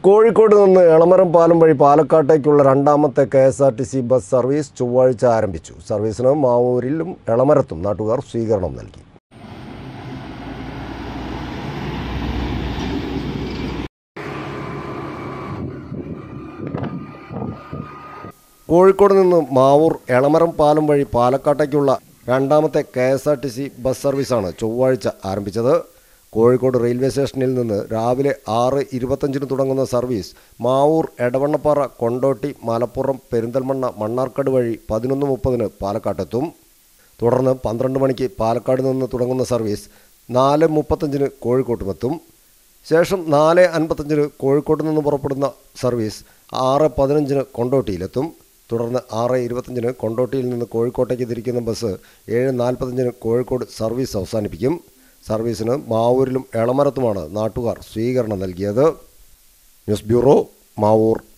കോഴിക്കോട് നിന്ന് എളമരം പാലം വഴി പാലക്കാട്ടേക്കുള്ള രണ്ടാമത്തെ K S R T C bus service ചൊവ്വാഴ്ച ആരംഭിച്ചു സർവീസിന് മാവൂരിലും എളമരത്തും നാട്ടുകാർ സ്വീകരണം നൽകി കോഴിക്കോട് നിന്ന് മാവൂർ എളമരം പാലം വഴി പാലക്കാട്ടേക്കുള്ള രണ്ടാമത്തെ K S R T C bus സർവീസാണ് ചൊവ്വാഴ്ച ആരംഭിച്ചത് കോഴിക്കോട് റെയിൽവേ സ്റ്റേഷനിൽ നിന്ന് രാവിലെ ആറ് ഇരുപത്തഞ്ചിന് തുടങ്ങുന്ന സർവീസ് മാവൂർ എടവണ്ണപ്പാറ കൊണ്ടോട്ടി മലപ്പുറം പെരിന്തൽമണ്ണ മണ്ണാർക്കാട് വഴി പതിനൊന്ന് മുപ്പതിന് പാലക്കാട്ടെത്തും തുടർന്ന് പന്ത്രണ്ട് മണിക്ക് പാലക്കാട് നിന്ന് തുടങ്ങുന്ന സർവീസ് നാല് മുപ്പത്തഞ്ചിന് കോഴിക്കോട്ടുമെത്തും ശേഷം നാല് അൻപത്തഞ്ചിന് കോഴിക്കോട്ട് നിന്ന് പുറപ്പെടുന്ന സർവീസ് ആറ് പതിനഞ്ചിന് കൊണ്ടോട്ടിയിലെത്തും തുടർന്ന് ആറ് ഇരുപത്തഞ്ചിന് കൊണ്ടോട്ടിയിൽ നിന്ന് കോഴിക്കോട്ടേക്ക് തിരിക്കുന്ന ബസ് ഏഴ് നാൽപ്പത്തഞ്ചിന് കോഴിക്കോട് സർവീസ് അവസാനിപ്പിക്കും സർവീസിന് മാവൂരിലും എളമരത്തുമാണ് നാട്ടുകാർ സ്വീകരണം നൽകിയത് ന്യൂസ് ബ്യൂറോ മാവൂർ